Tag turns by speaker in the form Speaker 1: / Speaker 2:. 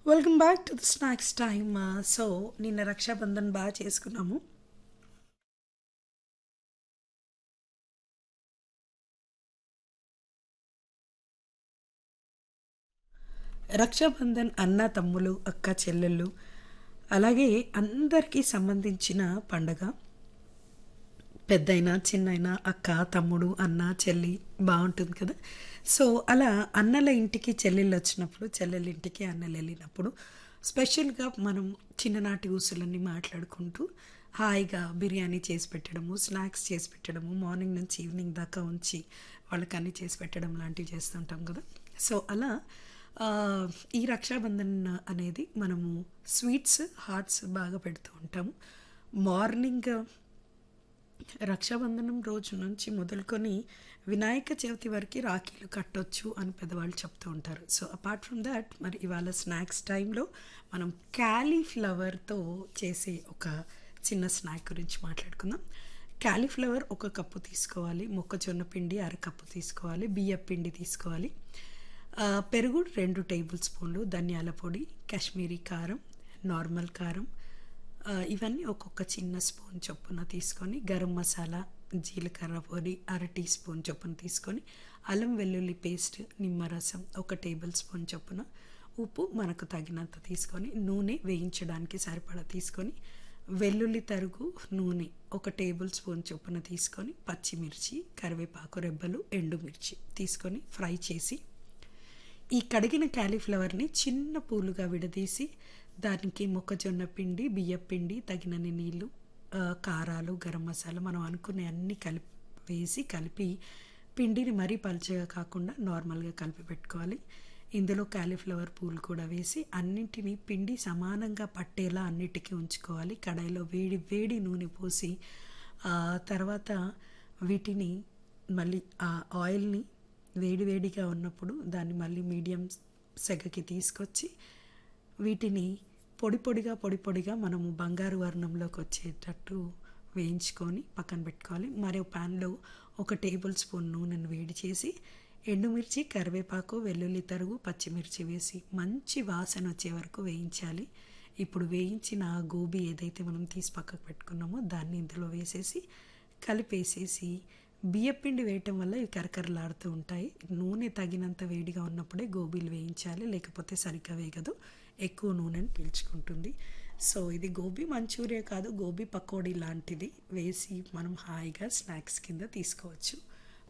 Speaker 1: welcome back to the snacks time so నిన్న రక్షాబంధన్ బాగా చేసుకున్నాము రక్షాబంధన్ అన్న తమ్ములు అక్క చెల్లెళ్ళు అలాగే అందరికీ సంబంధించిన పండగ పెద్దయినా చిన్నైనా అక్క తమ్ముడు అన్న చెల్లి బాగుంటుంది కదా సో అలా అన్నల ఇంటికి చెల్లెళ్ళు వచ్చినప్పుడు చెల్లెళ్ళ ఇంటికి అన్నలు వెళ్ళినప్పుడు స్పెషల్గా మనం చిన్ననాటి ఊసులన్నీ మాట్లాడుకుంటూ హాయిగా బిర్యానీ చేసి పెట్టడము స్నాక్స్ చేసి పెట్టడము మార్నింగ్ నుంచి ఈవినింగ్ దాకా ఉంచి వాళ్ళకి అన్నీ చేసి పెట్టడం లాంటివి చేస్తుంటాం కదా సో అలా ఆ, ఈ రక్షాబంధన్ అనేది మనము స్వీట్స్ హాట్స్ బాగా పెడుతూ ఉంటాము మార్నింగ్ రక్షాబంధనం రోజు నుంచి మొదలుకొని వినాయక చవితి వరకు రాఖీలు కట్టొచ్చు అని పెద్దవాళ్ళు చెప్తూ ఉంటారు సో అపార్ట్ ఫ్రమ్ దాట్ మరి ఇవాళ స్నాక్స్ టైంలో మనం క్యాలీఫ్లవర్తో చేసే ఒక చిన్న స్నాక్ గురించి మాట్లాడుకుందాం క్యాలీఫ్లవర్ ఒక కప్పు తీసుకోవాలి మొక్కజొన్న పిండి అరకప్పు తీసుకోవాలి బియ్య పిండి తీసుకోవాలి ఆ, పెరుగు రెండు టేబుల్ స్పూన్లు ధనియాల పొడి కాశ్మీరీ కారం నార్మల్ కారం ఆ, ఇవన్నీ ఒక్కొక్క చిన్న స్పూన్ చొప్పున తీసుకొని గరం మసాలా జీలకర్ర పొడి అర టీ స్పూన్ చొప్పున తీసుకొని అల్లం వెల్లుల్లి పేస్ట్ నిమ్మరసం ఒక టేబుల్ స్పూన్ చొప్పున ఉప్పు మనకు తగినంత తీసుకొని నూనె వేయించడానికి సరిపడా తీసుకొని వెల్లుల్లి తరుగు నూనె ఒక టేబుల్ స్పూన్ చొప్పున తీసుకొని పచ్చిమిర్చి కరివేపాకు రెబ్బలు ఎండుమిర్చి తీసుకొని ఫ్రై చేసి ఈ కడిగిన క్యాలీఫ్లవర్ని చిన్న పూలుగా విడదీసి దానికి మొక్కజొన్న పిండి బియ్య పిండి తగినన్ని నీళ్ళు ఆ, కారాలు గరం మసాలా మనం అనుకునే అన్ని కలిపి వేసి కలిపి పిండిని మరీ పలుచగా కాకుండా నార్మల్గా కలిపి పెట్టుకోవాలి ఇందులో క్యాలీఫ్లవర్ పూలు కూడా వేసి అన్నింటినీ పిండి సమానంగా పట్టేలా అన్నిటికీ ఉంచుకోవాలి కడాయిలో వేడి వేడి నూనె పోసి ఆ తర్వాత వీటిని మళ్ళీ ఆ ఆయిల్ని వేడివేడిగా ఉన్నప్పుడు దాన్ని మళ్ళీ మీడియం సెగకి తీసుకొచ్చి వీటిని పొడి పొడిగా పొడి పొడిగా మనము బంగారు వర్ణంలోకి వచ్చేటట్టు వేయించుకొని పక్కన పెట్టుకోవాలి మరో ప్యాన్లో ఒక టేబుల్ స్పూన్ నూనెను వేడి చేసి ఎండుమిర్చి కరివేపాకు వెల్లుల్లి తరుగు పచ్చిమిర్చి వేసి మంచి వాసన వచ్చే వరకు వేయించాలి ఇప్పుడు వేయించిన ఆ గోబీ ఏదైతే మనం తీసి పక్కకు పెట్టుకున్నామో దాన్ని ఇందులో వేసేసి కలిపేసేసి బియ్యపిండి వేయటం వల్ల ఇవి కరకరలాడుతూ ఉంటాయి నూనె తగినంత వేడిగా ఉన్నప్పుడే గోబీలు వేయించాలి లేకపోతే సరిగ్గా వేగదు ఎక్కువ నూనెని పీల్చుకుంటుంది సో ఇది గోబీ మంచూరియా కాదు గోబీ పకోడీ లాంటిది వేసి మనం హాయిగా స్నాక్స్ కింద తీసుకోవచ్చు